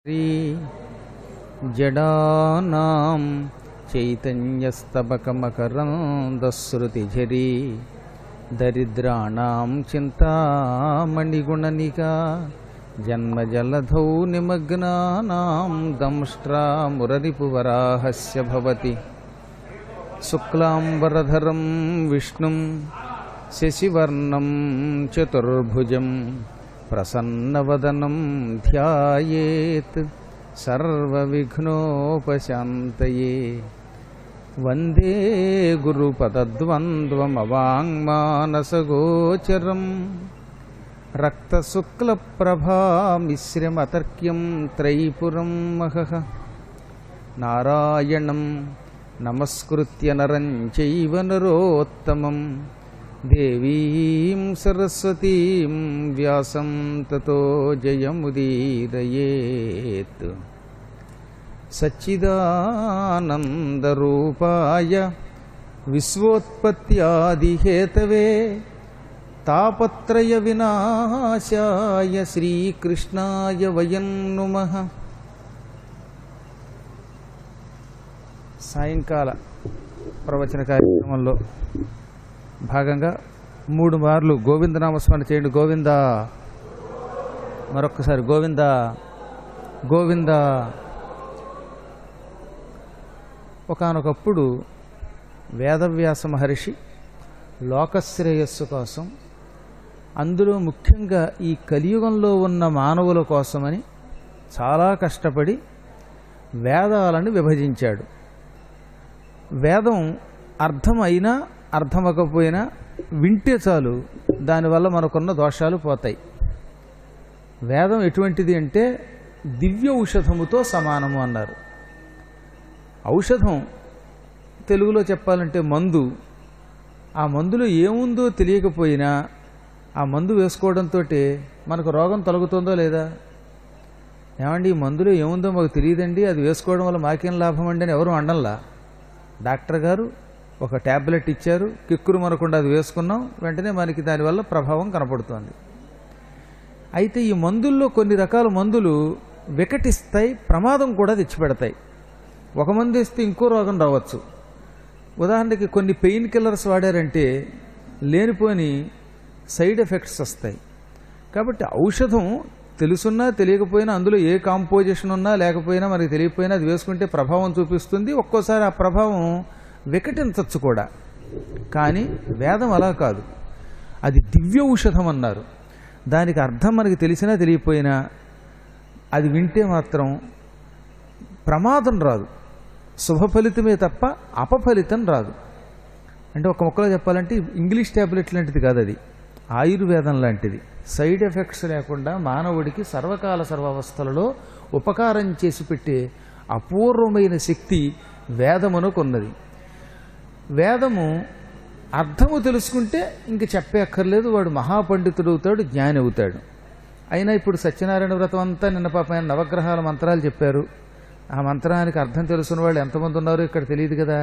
జడానాం చైతన్యస్తబకమకరందశ్రుతిఝరీ దరిద్రాణం చింతామణిగుణనికా జన్మజలధౌ నిమగ్నానాం దంష్ట్రామురరిపువరాహస్య భవతి శుక్లాంబరధరం విష్ణుం శశివర్ణం చతుర్భుజం ప్రసన్నవదనం ధ్యాయేత్ సర్వవిఘ్నోపశాంతయే వందే గురుపదద్వంద్వమవాङ्మానసగోచరం రక్తశుక్లప్రభామిశ్రమతర్క్యం త్రైపురం మహః నారాయణం నమస్కృత్య నరం చైవ నరోత్తమం దేవీం సరస్వతీం వ్యాసం తతో జయముదీరయేత్ సచ్చిదానందరూపాయ విశ్వోత్పత్యాదిహేతవే తాపత్రయ వినాశాయ శ్రీకృష్ణాయ వయం నుమః సాయంకాల ప్రవచన కార్యక్రమంలో భాగంగా మూడు మార్లు గోవిందనామస్మరణ చేయండి గోవింద మరొక్కసారి గోవింద గోవింద ఒకానొకప్పుడు వేదవ్యాస మహర్షి లోకశ్రేయస్సు కోసం అందులో ముఖ్యంగా ఈ కలియుగంలో ఉన్న మానవుల కోసమని చాలా కష్టపడి వేదాలను విభజించాడు వేదం అర్థం అయినా అర్థమకపోయినా వింటే చాలు దానివల్ల మనకున్న దోషాలు పోతాయి వేదం ఎటువంటిది అంటే దివ్య ఔషధముతో సమానము అన్నారు ఔషధం తెలుగులో చెప్పాలంటే మందు ఆ మందులో ఏముందో తెలియకపోయినా ఆ మందు వేసుకోవడంతో మనకు రోగం తొలగుతుందో లేదా ఏమండి ఈ మందులో ఏముందో మాకు తెలియదండి అది వేసుకోవడం వల్ల మాకేం లాభం అండి అని ఎవరు అండంలా డాక్టర్ గారు ఒక ట్యాబ్లెట్ ఇచ్చారు కిక్కురు మనకుండా అది వేసుకున్నాం వెంటనే మనకి దానివల్ల ప్రభావం కనపడుతోంది అయితే ఈ మందుల్లో కొన్ని రకాల మందులు వికటిస్తాయి ప్రమాదం కూడా తెచ్చిపెడతాయి ఒక మందు వేస్తే ఇంకో రోగం రావచ్చు ఉదాహరణకి కొన్ని పెయిన్ కిల్లర్స్ వాడారంటే లేనిపోని సైడ్ ఎఫెక్ట్స్ వస్తాయి కాబట్టి ఔషధం తెలుసున్నా తెలియకపోయినా అందులో ఏ కాంపోజిషన్ ఉన్నా లేకపోయినా మనకి తెలియకపోయినా అది వేసుకుంటే ప్రభావం చూపిస్తుంది ఒక్కోసారి ఆ ప్రభావం వికటించవచ్చు కూడా కానీ వేదం అలా కాదు అది దివ్య ఔషధం అన్నారు దానికి అర్థం మనకి తెలిసినా తెలియకపోయినా అది వింటే మాత్రం ప్రమాదం రాదు శుభ ఫలితమే తప్ప అపఫలితం రాదు అంటే ఒక మొక్కలో చెప్పాలంటే ఇంగ్లీష్ ట్యాబ్లెట్ లాంటిది కాదు అది ఆయుర్వేదం లాంటిది సైడ్ ఎఫెక్ట్స్ లేకుండా మానవుడికి సర్వకాల సర్వావస్థలలో ఉపకారం చేసి పెట్టే అపూర్వమైన శక్తి వేదమునకున్నది వేదము అర్థము తెలుసుకుంటే ఇంక చెప్పే అక్కర్లేదు వాడు మహాపండితుడు అవుతాడు జ్ఞాని అవుతాడు అయినా ఇప్పుడు సత్యనారాయణ వ్రతం అంతా నిన్న పాప ఆయన నవగ్రహాల మంత్రాలు చెప్పారు ఆ మంత్రానికి అర్థం తెలుసున్న వాళ్ళు ఎంతమంది ఉన్నారో ఇక్కడ తెలియదు కదా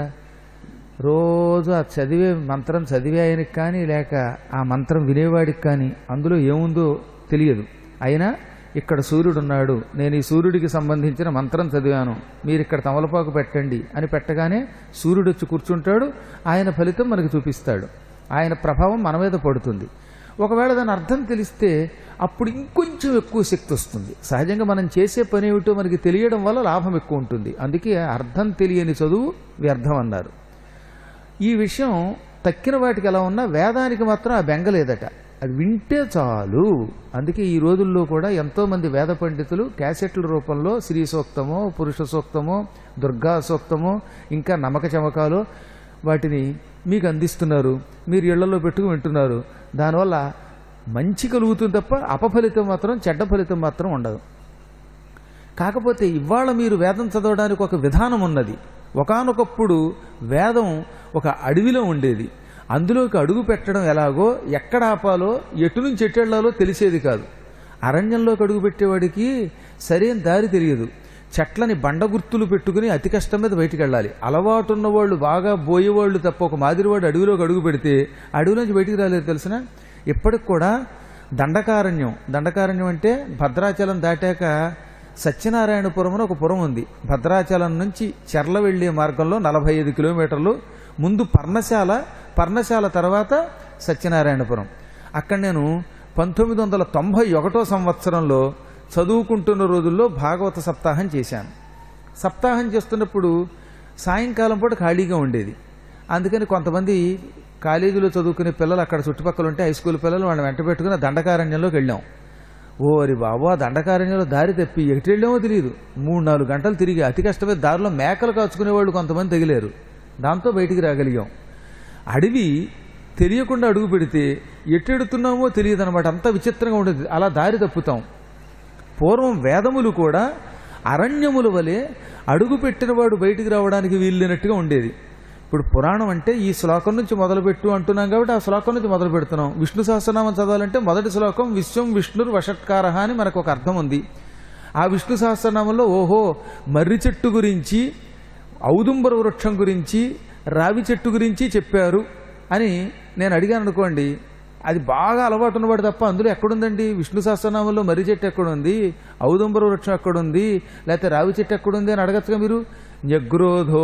రోజు ఆ చదివే మంత్రం చదివే ఆయనకి కానీ లేక ఆ మంత్రం వినేవాడికి కానీ అందులో ఏముందో తెలియదు అయినా ఇక్కడ సూర్యుడు ఉన్నాడు నేను ఈ సూర్యుడికి సంబంధించిన మంత్రం చదివాను మీరు ఇక్కడ తమలపాకు పెట్టండి అని పెట్టగానే సూర్యుడు వచ్చి కూర్చుంటాడు ఆయన ఫలితం మనకు చూపిస్తాడు ఆయన ప్రభావం మన మీద పడుతుంది ఒకవేళ దాని అర్థం తెలిస్తే అప్పుడు ఇంకొంచెం ఎక్కువ శక్తి వస్తుంది సహజంగా మనం చేసే పని ఏమిటో మనకి తెలియడం వల్ల లాభం ఎక్కువ ఉంటుంది అందుకే అర్థం తెలియని చదువు వ్యర్థం అన్నారు ఈ విషయం తక్కిన వాటికి ఎలా ఉన్నా వేదానికి మాత్రం ఆ బెంగలేదట అది వింటే చాలు అందుకే ఈ రోజుల్లో కూడా ఎంతోమంది వేద పండితులు క్యాసెట్ల రూపంలో శ్రీ సూక్తమో పురుష సూక్తమో దుర్గా సూక్తమో ఇంకా నమ్మక చమకాలో వాటిని మీకు అందిస్తున్నారు మీరు ఇళ్లలో పెట్టుకు వింటున్నారు దానివల్ల మంచి కలుగుతుంది తప్ప అపఫలితం మాత్రం చెడ్డ ఫలితం మాత్రం ఉండదు కాకపోతే ఇవాళ మీరు వేదం చదవడానికి ఒక విధానం ఉన్నది ఒకనొకప్పుడు వేదం ఒక అడవిలో ఉండేది అందులోకి అడుగు పెట్టడం ఎలాగో ఎక్కడ ఆపాలో ఎటు నుంచి ఎట్టెళ్లాలో తెలిసేది కాదు అరణ్యంలోకి అడుగు పెట్టేవాడికి సరైన దారి తెలియదు చెట్లని బండ గుర్తులు పెట్టుకుని అతి కష్టం మీద బయటికి వెళ్ళాలి అలవాటు ఉన్నవాళ్ళు బాగా బోయేవాళ్ళు తప్ప ఒక మాదిరివాడు అడవిలోకి అడుగు పెడితే అడవిలోంచి బయటికి రాలేదు తెలిసిన ఇప్పటికి కూడా దండకారణ్యం దండకారణ్యం అంటే భద్రాచలం దాటాక సత్యనారాయణపురం అని ఒక పురం ఉంది భద్రాచలం నుంచి చెర్ల వెళ్లే మార్గంలో నలభై ఐదు కిలోమీటర్లు ముందు పర్ణశాల పర్ణశాల తర్వాత సత్యనారాయణపురం అక్కడ నేను పంతొమ్మిది వందల తొంభై ఒకటో సంవత్సరంలో చదువుకుంటున్న రోజుల్లో భాగవత సప్తాహం చేశాను సప్తాహం చేస్తున్నప్పుడు సాయంకాలం పూట ఖాళీగా ఉండేది అందుకని కొంతమంది కాలేజీలో చదువుకునే పిల్లలు అక్కడ చుట్టుపక్కల ఉంటే హై స్కూల్ పిల్లలు వాళ్ళని వెంట పెట్టుకుని దండకారణ్యంలోకి వెళ్ళాం ఓరి బాబు ఆ దండకారణ్యంలో దారి తప్పి ఎటు వెళ్ళామో తెలియదు మూడు నాలుగు గంటలు తిరిగి అతి కష్టమైన దారిలో మేకలు కాచుకునే వాళ్ళు కొంతమంది తగిలేరు దాంతో బయటికి రాగలిగాం అడవి తెలియకుండా అడుగు పెడితే ఎట్టెడుతున్నామో తెలియదు అనమాట అంత విచిత్రంగా ఉండేది అలా దారి తప్పుతాం పూర్వం వేదములు కూడా అరణ్యముల వలె అడుగు పెట్టినవాడు బయటికి రావడానికి వీల్లేనట్టుగా ఉండేది ఇప్పుడు పురాణం అంటే ఈ శ్లోకం నుంచి మొదలుపెట్టు అంటున్నాం కాబట్టి ఆ శ్లోకం నుంచి మొదలు పెడుతున్నాం విష్ణు సహస్రనామం చదవాలంటే మొదటి శ్లోకం విశ్వం విష్ణుర్ వషట్కార అని మనకు ఒక అర్థం ఉంది ఆ విష్ణు సహస్రనామంలో ఓహో మర్రి చెట్టు గురించి ఔదుంబర వృక్షం గురించి రావి చెట్టు గురించి చెప్పారు అని నేను అడిగాను అనుకోండి అది బాగా అలవాటు ఉన్నవాడు తప్ప అందులో ఎక్కడుందండి విష్ణు సహస్రనామంలో మర్రి చెట్టు ఎక్కడుంది ఔదుంబర వృక్షం ఎక్కడుంది లేకపోతే రావి చెట్టు ఎక్కడుంది అని అడగచ్చుగా మీరు న్యగ్రోధో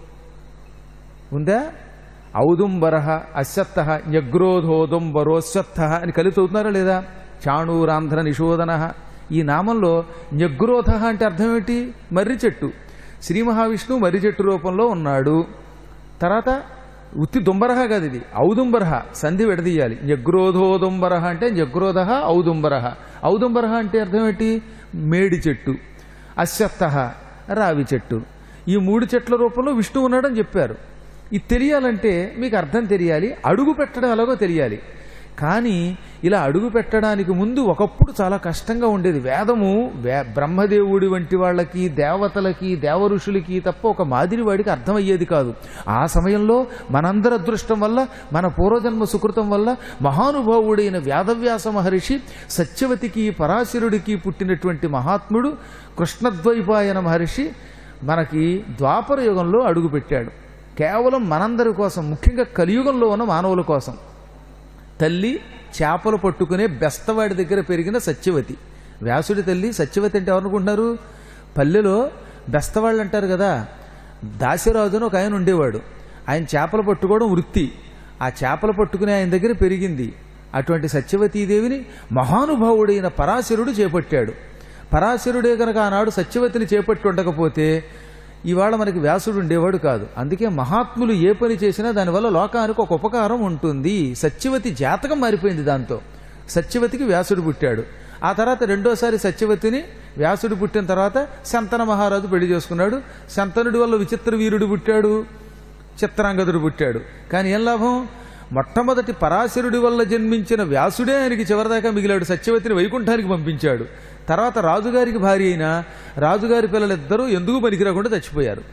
ఉందా ఔదుంబర అశ్వత్థ న్యగ్రోధోదుంబరోశ్వత్థ అని కలిసి అవుతున్నారా లేదా చాణూరాంధ్ర నిషోధన ఈ నామంలో న్యగ్రోధ అంటే అర్థం ఏంటి మర్రి చెట్టు శ్రీ మహావిష్ణువు మర్రి చెట్టు రూపంలో ఉన్నాడు తర్వాత ఉత్తి దుంబరహ కాదు ఇది ఔదుంబరహ సంధి విడదీయాలి న్యగ్రోధోదుంబరహ అంటే న్యగ్రోధ ఔదుంబరహ ఔదుంబరహ అంటే అర్థం ఏంటి మేడి చెట్టు అశ్వత్థ రావి చెట్టు ఈ మూడు చెట్ల రూపంలో విష్ణువు ఉన్నాడని చెప్పారు ఇది తెలియాలంటే మీకు అర్థం తెలియాలి అడుగు పెట్టడం ఎలాగో తెలియాలి కానీ ఇలా అడుగు పెట్టడానికి ముందు ఒకప్పుడు చాలా కష్టంగా ఉండేది వేదము వే- బ్రహ్మదేవుడి వంటి వాళ్ళకి దేవతలకి దేవఋషులకి తప్ప ఒక మాదిరి వాడికి అర్థమయ్యేది కాదు ఆ సమయంలో మనందరి అదృష్టం వల్ల మన పూర్వజన్మ సుకృతం వల్ల మహానుభావుడైన వేదవ్యాస మహర్షి సత్యవతికి పరాశరుడికి పుట్టినటువంటి మహాత్ముడు కృష్ణద్వైపాయన మహర్షి మనకి ద్వాపర యుగంలో అడుగుపెట్టాడు కేవలం మనందరి కోసం ముఖ్యంగా కలియుగంలో ఉన్న మానవుల కోసం తల్లి చేపలు పట్టుకునే బెస్తవాడి దగ్గర పెరిగిన సత్యవతి వ్యాసుడి తల్లి సత్యవతి అంటే ఎవరనుకుంటున్నారు పల్లెలో బెస్తవాళ్ళు అంటారు కదా దాసిరాజు అని ఒక ఆయన ఉండేవాడు ఆయన చేపలు పట్టుకోవడం వృత్తి ఆ చేపలు పట్టుకునే ఆయన దగ్గర పెరిగింది అటువంటి సత్యవతీదేవిని మహానుభావుడైన పరాశరుడు చేపట్టాడు పరాశరుడే కనుక ఆనాడు సత్యవతిని చేపట్టి ఉండకపోతే ఇవాళ మనకి వ్యాసుడు ఉండేవాడు కాదు అందుకే మహాత్ములు ఏ పని చేసినా దానివల్ల లోకానికి ఒక ఉపకారం ఉంటుంది సత్యవతి జాతకం మారిపోయింది దాంతో సత్యవతికి వ్యాసుడు పుట్టాడు ఆ తర్వాత రెండోసారి సత్యవతిని వ్యాసుడు పుట్టిన తర్వాత శంతన మహారాజు పెళ్లి చేసుకున్నాడు శంతనుడి వల్ల విచిత్ర వీరుడు పుట్టాడు చిత్రాంగదుడు పుట్టాడు కానీ ఏం లాభం మొట్టమొదటి పరాశరుడి వల్ల జన్మించిన వ్యాసుడే ఆయనకి చివరిదాకా మిగిలాడు సత్యవతిని వైకుంఠానికి పంపించాడు తర్వాత రాజుగారికి భార్య అయిన రాజుగారి పిల్లలిద్దరూ ఎందుకు పనికిరాకుండా చచ్చిపోయారు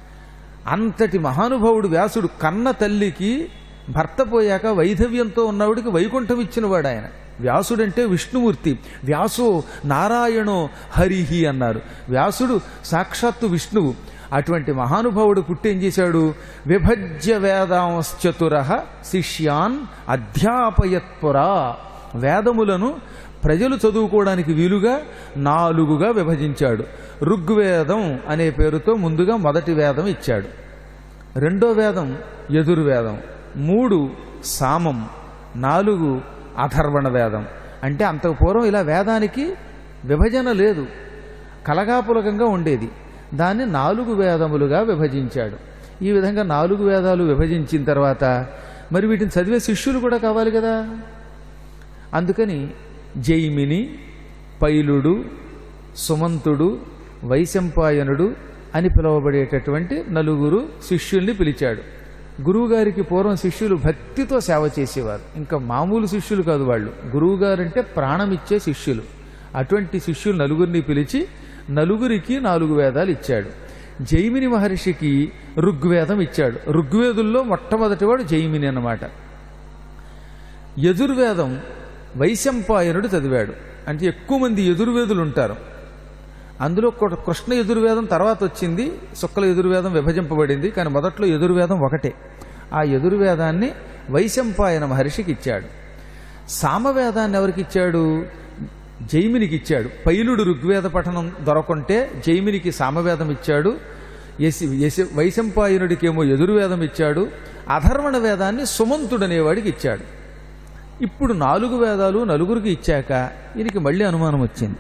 అంతటి మహానుభావుడు వ్యాసుడు కన్న తల్లికి భర్త పోయాక వైధవ్యంతో ఉన్నవాడికి వైకుంఠం ఇచ్చినవాడు ఆయన వ్యాసుడంటే విష్ణుమూర్తి వ్యాసో నారాయణో హరిహి అన్నారు వ్యాసుడు సాక్షాత్తు విష్ణువు అటువంటి మహానుభావుడు పుట్టేం చేశాడు విభజ్య వేదాంశ్చతుర శిష్యాన్ అధ్యాపయత్పురా వేదములను ప్రజలు చదువుకోవడానికి వీలుగా నాలుగుగా విభజించాడు ఋగ్వేదం అనే పేరుతో ముందుగా మొదటి వేదం ఇచ్చాడు రెండో వేదం యజుర్వేదం మూడు సామం నాలుగు అథర్వణ వేదం అంటే అంతకు పూర్వం ఇలా వేదానికి విభజన లేదు కలగాపులకంగా ఉండేది దాన్ని నాలుగు వేదములుగా విభజించాడు ఈ విధంగా నాలుగు వేదాలు విభజించిన తర్వాత మరి వీటిని చదివే శిష్యులు కూడా కావాలి కదా అందుకని జైమిని పైలుడు సుమంతుడు వైశంపాయనుడు అని పిలువబడేటటువంటి నలుగురు శిష్యుల్ని పిలిచాడు గురువుగారికి పూర్వం శిష్యులు భక్తితో సేవ చేసేవారు ఇంకా మామూలు శిష్యులు కాదు వాళ్ళు గురువుగారంటే ప్రాణమిచ్చే శిష్యులు అటువంటి శిష్యులు నలుగురిని పిలిచి నలుగురికి నాలుగు వేదాలు ఇచ్చాడు జైమిని మహర్షికి ఋగ్వేదం ఇచ్చాడు ఋగ్వేదుల్లో మొట్టమొదటివాడు జైమిని అన్నమాట యజుర్వేదం వైశంపాయనుడు చదివాడు అంటే ఎక్కువ మంది యజుర్వేదులు ఉంటారు అందులో ఒక కృష్ణ యజుర్వేదం తర్వాత వచ్చింది శుక్ల యజుర్వేదం విభజింపబడింది కానీ మొదట్లో యజుర్వేదం ఒకటే ఆ యజుర్వేదాన్ని వైశంపాయన మహర్షికి ఇచ్చాడు సామవేదాన్ని ఎవరికి ఇచ్చాడు జైమినికి ఇచ్చాడు పైలుడు ఋగ్వేద పఠనం దొరకుంటే జైమినికి సామవేదం ఇచ్చాడు యసి యసి వైశంపాయనుడికేమో ఎదురువేదం ఇచ్చాడు అధర్వణ వేదాన్ని సుమంతుడు అనేవాడికి ఇచ్చాడు ఇప్పుడు నాలుగు వేదాలు నలుగురికి ఇచ్చాక ఈయనకి మళ్ళీ అనుమానం వచ్చింది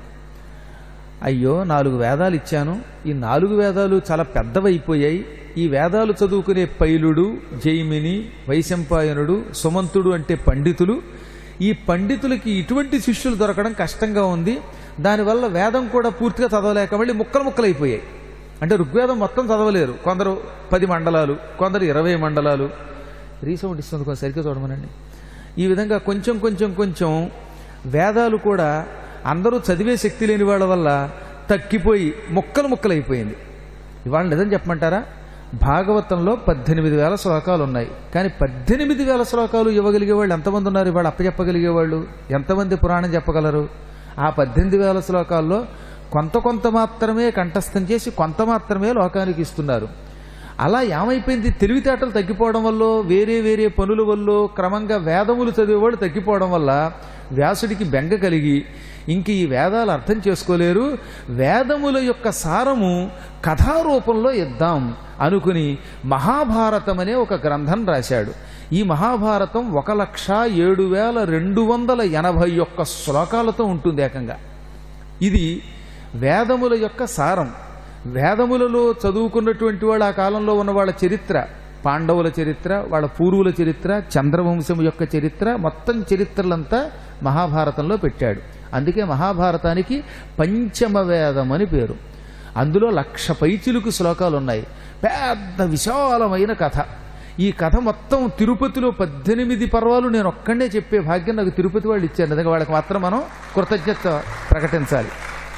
అయ్యో నాలుగు వేదాలు ఇచ్చాను ఈ నాలుగు వేదాలు చాలా పెద్దవైపోయాయి ఈ వేదాలు చదువుకునే పైలుడు జైమిని వైశంపాయనుడు సుమంతుడు అంటే పండితులు ఈ పండితులకి ఇటువంటి శిష్యులు దొరకడం కష్టంగా ఉంది దానివల్ల వేదం కూడా పూర్తిగా చదవలేక మళ్ళీ ముక్కలు ముక్కలు అయిపోయాయి అంటే ఋగ్వేదం మొత్తం చదవలేరు కొందరు పది మండలాలు కొందరు ఇరవై మండలాలు రీసౌండ్ ఇస్తుంది కొంచెం సరిగ్గా చూడమనండి ఈ విధంగా కొంచెం కొంచెం కొంచెం వేదాలు కూడా అందరూ చదివే శక్తి లేని వాళ్ళ వల్ల తక్కిపోయి ముక్కలు ముక్కలైపోయింది ఇవాళ నిజం చెప్పమంటారా భాగవతంలో పద్దెనిమిది వేల శ్లోకాలు ఉన్నాయి కానీ పద్దెనిమిది వేల శ్లోకాలు ఇవ్వగలిగే వాళ్ళు ఎంతమంది ఉన్నారు ఇవాళ అప్పచెప్పగలిగే వాళ్ళు ఎంతమంది పురాణం చెప్పగలరు ఆ పద్దెనిమిది వేల శ్లోకాల్లో కొంత కొంత మాత్రమే కంఠస్థం చేసి కొంత మాత్రమే లోకానికి ఇస్తున్నారు అలా ఏమైపోయింది తెలివితేటలు తగ్గిపోవడం వల్ల వేరే వేరే పనుల వల్ల క్రమంగా వేదములు చదివేవాళ్ళు తగ్గిపోవడం వల్ల వ్యాసుడికి బెంగ కలిగి ఇంక ఈ వేదాలు అర్థం చేసుకోలేరు వేదముల యొక్క సారము కథారూపంలో ఇద్దాం అనుకుని మహాభారతం అనే ఒక గ్రంథం రాశాడు ఈ మహాభారతం ఒక లక్ష ఏడు వేల రెండు వందల ఎనభై ఒక్క శ్లోకాలతో ఉంటుంది ఏకంగా ఇది వేదముల యొక్క సారం వేదములలో చదువుకున్నటువంటి వాళ్ళు ఆ కాలంలో ఉన్న వాళ్ళ చరిత్ర పాండవుల చరిత్ర వాళ్ళ పూర్వుల చరిత్ర చంద్రవంశం యొక్క చరిత్ర మొత్తం చరిత్రలంతా మహాభారతంలో పెట్టాడు అందుకే మహాభారతానికి పంచమ వేదం అని పేరు అందులో లక్ష పైచిలుకు శ్లోకాలు ఉన్నాయి పెద్ద విశాలమైన కథ ఈ కథ మొత్తం తిరుపతిలో పద్దెనిమిది పర్వాలు నేను ఒక్కడే చెప్పే భాగ్యం నాకు తిరుపతి వాళ్ళు ఇచ్చారు నిజంగా వాళ్ళకి మాత్రం మనం కృతజ్ఞత ప్రకటించాలి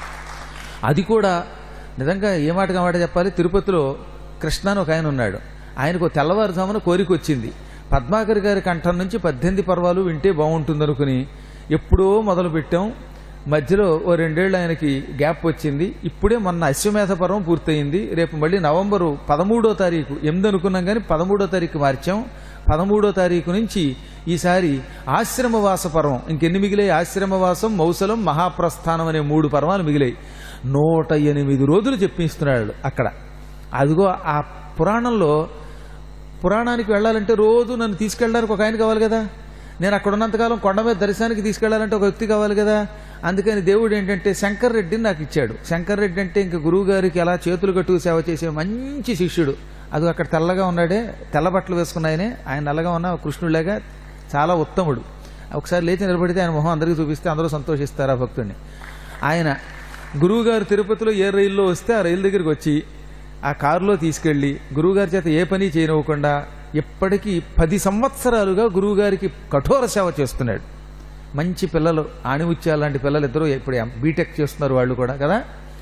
అది కూడా నిజంగా ఏ మాటగా మాట చెప్పాలి తిరుపతిలో కృష్ణ అని ఒక ఆయన ఉన్నాడు ఆయనకు తెల్లవారుజామున కోరిక వచ్చింది పద్మాకర్ గారి కంఠం నుంచి పద్దెనిమిది పర్వాలు వింటే బాగుంటుందనుకుని ఎప్పుడో మొదలు పెట్టాం మధ్యలో ఓ రెండేళ్ళు ఆయనకి గ్యాప్ వచ్చింది ఇప్పుడే మొన్న అశ్వమేధ పర్వం పూర్తయింది రేపు మళ్ళీ నవంబరు పదమూడో తారీఖు ఎనిమిది అనుకున్నాం కానీ పదమూడో తారీఖు మార్చాం పదమూడో తారీఖు నుంచి ఈసారి ఆశ్రమవాస పర్వం ఇంకెన్ని మిగిలాయి ఆశ్రమవాసం మౌసలం మహాప్రస్థానం అనే మూడు పర్వాలు మిగిలాయి నూట ఎనిమిది రోజులు చెప్పిస్తున్నాడు అక్కడ అదిగో ఆ పురాణంలో పురాణానికి వెళ్ళాలంటే రోజు నన్ను తీసుకెళ్ళడానికి ఒక ఆయన కావాలి కదా నేను అక్కడ ఉన్నంతకాలం కొండ మీద దర్శనానికి తీసుకెళ్లాలంటే ఒక వ్యక్తి కావాలి కదా అందుకని దేవుడు ఏంటంటే శంకర్ రెడ్డిని నాకు ఇచ్చాడు శంకర్ రెడ్డి అంటే ఇంకా గురువు గారికి అలా చేతులు కట్టుకు సేవ చేసే మంచి శిష్యుడు అది అక్కడ తెల్లగా ఉన్నాడే తెల్ల బట్టలు వేసుకున్న ఆయనే ఆయన నల్లగా ఉన్న కృష్ణుడిలాగా చాలా ఉత్తముడు ఒకసారి లేచి నిలబడితే ఆయన మొహం అందరికీ చూపిస్తే అందరూ సంతోషిస్తారు ఆ భక్తుడిని ఆయన గురువుగారు తిరుపతిలో ఏ రైల్లో వస్తే ఆ రైలు దగ్గరికి వచ్చి ఆ కారులో తీసుకెళ్లి గురువుగారి చేత ఏ పని చేయనివ్వకుండా ఇప్పటికీ పది సంవత్సరాలుగా గురువుగారికి కఠోర సేవ చేస్తున్నాడు మంచి పిల్లలు ఆణిముత్యాలు లాంటి పిల్లలు ఇద్దరు ఇప్పుడు బీటెక్ చేస్తున్నారు వాళ్ళు కూడా కదా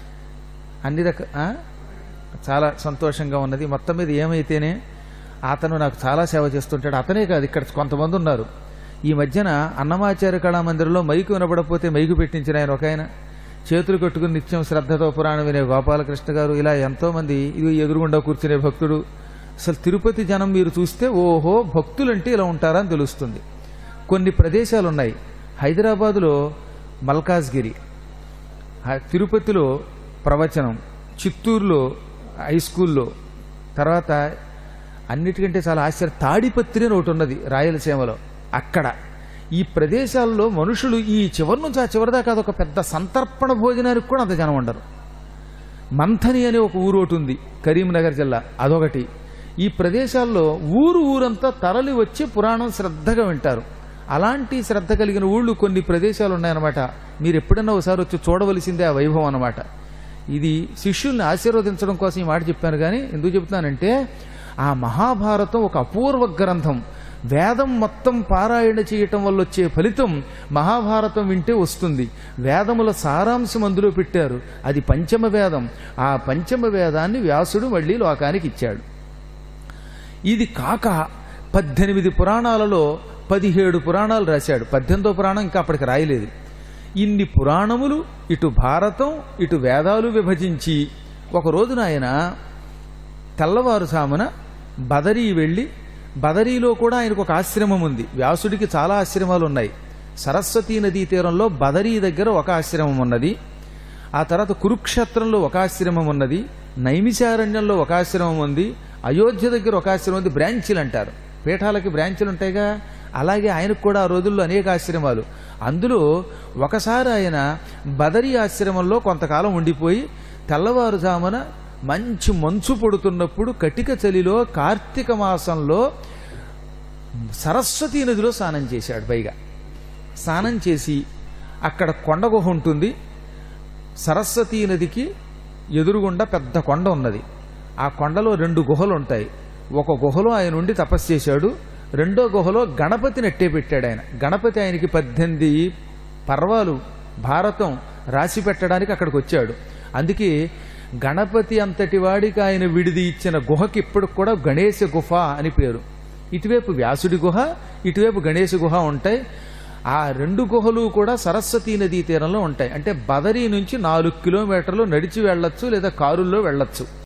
అన్ని రక ఆ? చాలా సంతోషంగా ఉన్నది మొత్తం మీద ఏమైతేనే అతను నాకు చాలా సేవ చేస్తుంటాడు అతనే కాదు ఇక్కడ కొంతమంది ఉన్నారు ఈ మధ్యన అన్నమాచార్య కళామందిరంలో మైకు వినపడకపోతే మైకు పెట్టించిన ఆయన ఒక ఆయన చేతులు కట్టుకుని నిత్యం శ్రద్ధతో పురాణం వినే గోపాలకృష్ణ గారు ఇలా ఎంతో మంది ఇది ఎదురుగుండా కూర్చునే భక్తుడు అసలు తిరుపతి జనం మీరు చూస్తే ఓహో భక్తులంటే ఇలా ఉంటారా అని తెలుస్తుంది కొన్ని ప్రదేశాలు ఉన్నాయి హైదరాబాదులో మల్కాజ్గిరి ఆ తిరుపతిలో ప్రవచనం చిత్తూరులో హై స్కూల్లో తర్వాత అన్నిటికంటే చాలా ఆశ్చర్య తాడిపత్రి అని ఒకటి ఉన్నది రాయలసీమలో అక్కడ ఈ ప్రదేశాల్లో మనుషులు ఈ చివరి నుంచి ఆ చివరి దాకా అదొక పెద్ద సంతర్పణ భోజనానికి కూడా అంత జనం ఉండరు మంథని అనే ఒక ఊరు ఒకటి ఉంది కరీంనగర్ జిల్లా అదొకటి ఈ ప్రదేశాల్లో ఊరు ఊరంతా తరలి వచ్చి పురాణం శ్రద్ధగా వింటారు అలాంటి శ్రద్ధ కలిగిన ఊళ్ళు కొన్ని ప్రదేశాలు ఉన్నాయన్నమాట మీరు ఎప్పుడన్నా ఒకసారి వచ్చి చూడవలసిందే ఆ వైభవం అన్నమాట ఇది శిష్యుల్ని ఆశీర్వదించడం కోసం ఈ మాట చెప్పాను కానీ ఎందుకు చెప్తున్నానంటే ఆ మహాభారతం ఒక అపూర్వ గ్రంథం వేదం మొత్తం పారాయణ చేయటం వల్ల వచ్చే ఫలితం మహాభారతం వింటే వస్తుంది వేదముల సారాంశం అందులో పెట్టారు అది పంచమ వేదం ఆ పంచమ వేదాన్ని వ్యాసుడు మళ్ళీ లోకానికి ఇచ్చాడు ఇది కాక పద్దెనిమిది పురాణాలలో పదిహేడు పురాణాలు రాశాడు పద్దెనిమిదో పురాణం ఇంకా అప్పటికి రాయలేదు ఇన్ని పురాణములు ఇటు భారతం ఇటు వేదాలు విభజించి ఒక రోజున ఆయన తెల్లవారుసామున బదరీ వెళ్ళి బదరీలో కూడా ఆయనకు ఒక ఆశ్రమం ఉంది వ్యాసుడికి చాలా ఆశ్రమాలు ఉన్నాయి సరస్వతీ నదీ తీరంలో బదరీ దగ్గర ఒక ఆశ్రమం ఉన్నది ఆ తర్వాత కురుక్షేత్రంలో ఒక ఆశ్రమం ఉన్నది నైమిషారణ్యంలో ఒక ఆశ్రమం ఉంది అయోధ్య దగ్గర ఒక ఆశ్రమం ఉంది బ్రాంచీలు అంటారు పీఠాలకి బ్రాంచీలు ఉంటాయిగా అలాగే ఆయనకు కూడా ఆ రోజుల్లో అనేక ఆశ్రమాలు అందులో ఒకసారి ఆయన బదరీ ఆశ్రమంలో కొంతకాలం ఉండిపోయి తెల్లవారుజామున మంచి మంచు పడుతున్నప్పుడు కటిక చలిలో కార్తీక మాసంలో సరస్వతీ నదిలో స్నానం చేశాడు పైగా స్నానం చేసి అక్కడ కొండ గుహ ఉంటుంది సరస్వతీ నదికి ఎదురుగుండా పెద్ద కొండ ఉన్నది ఆ కొండలో రెండు గుహలు ఉంటాయి ఒక గుహలో ఆయన ఉండి తపస్సు చేశాడు రెండో గుహలో గణపతిని ఎట్టే పెట్టాడు ఆయన గణపతి ఆయనకి పద్దెనిమిది పర్వాలు భారతం రాసి పెట్టడానికి అక్కడికి వచ్చాడు అందుకే గణపతి అంతటి వాడికి ఆయన విడిది ఇచ్చిన గుహకి ఇప్పటికి కూడా గణేశ గుహ అని పేరు ఇటువైపు వ్యాసుడి గుహ ఇటువైపు గణేశ గుహ ఉంటాయి ఆ రెండు గుహలు కూడా సరస్వతీ నదీ తీరంలో ఉంటాయి అంటే బదరీ నుంచి నాలుగు కిలోమీటర్లు నడిచి వెళ్ళొచ్చు లేదా కారుల్లో వెళ్ళొచ్చు